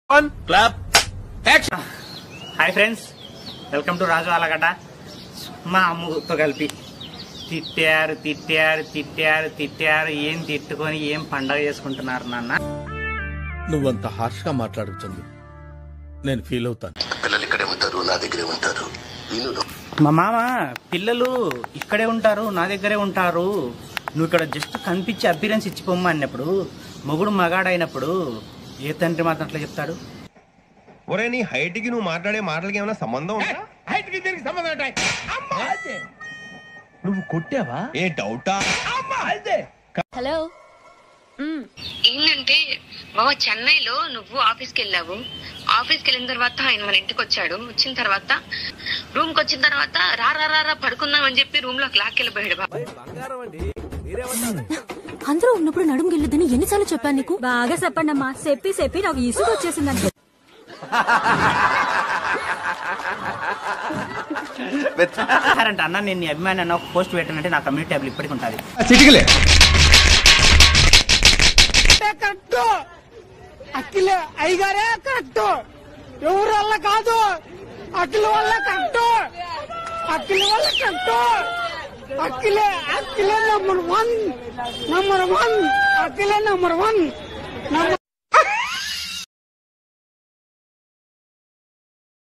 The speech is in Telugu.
one clap hi friends welcome to Raju Allagadda మా అమ్మతో కలిపి తిట్టారు తిట్టారు తిట్టారు తిట్టారు ఏం తిట్టుకొని ఏం పండగ చేసుకుంటున్నారు నాన్న నువ్వంత హార్ష్ గా మాట్లాడుతుంది నేను ఫీల్ అవుతాను పిల్లలు ఇక్కడే ఉంటారు నా దగ్గరే ఉంటారు విను మా మామ పిల్లలు ఇక్కడే ఉంటారు నా దగ్గరే ఉంటారు నువ్వు ఇక్కడ జస్ట్ కనిపించి అపీరెన్స్ ఇచ్చిపోమ్మా అన్నప్పుడు మొగుడు మగాడైనప్పుడు ఏ తండ్రి మాత్రం అట్లా చెప్తాడు ఒరే నీ హైట్ కి నువ్వు మాట్లాడే మాటలకి ఏమైనా సంబంధం ఉందా హైట్ కి దీనికి సంబంధం ఉంటాయి అమ్మా అదే నువ్వు కొట్టావా ఏ డౌటా అమ్మా అదే హలో ఏంటంటే బావ చెన్నైలో నువ్వు ఆఫీస్కి వెళ్ళావు ఆఫీస్కి వెళ్ళిన తర్వాత ఆయన మన ఇంటికి వచ్చాడు వచ్చిన తర్వాత రూమ్ కి వచ్చిన తర్వాత రా రా రా రా పడుకుందాం అని చెప్పి రూమ్ లోకి లాక్కెళ్ళిపోయాడు బావ అందరూ ఉన్నప్పుడు నడుము గిల్లుదని ఎన్నిసార్లు చెప్పాను నీకు బాగా చెప్పండమ్మా చెప్పి చెప్పి నాకు ఇసుగు వచ్చేసిందంటే అంటే అన్న నేను నీ అభిమాని అన్న ఒక పోస్ట్ పెట్టానంటే నా కమ్యూనిటీ టేబుల్ ఇప్పటికి ఉంటుంది చిటికలే కరెక్ట్ అఖిలే అయ్యగారే కరెక్ట్ ఎవరి వల్ల కాదు అఖిల వల్ల కరెక్ట్ అఖిల వల్ల కరెక్ట్ అఖిలే అఖిలే నంబర్ వన్ నంబర్ వన్ అఖిలే నంబర్ వన్ నంబర్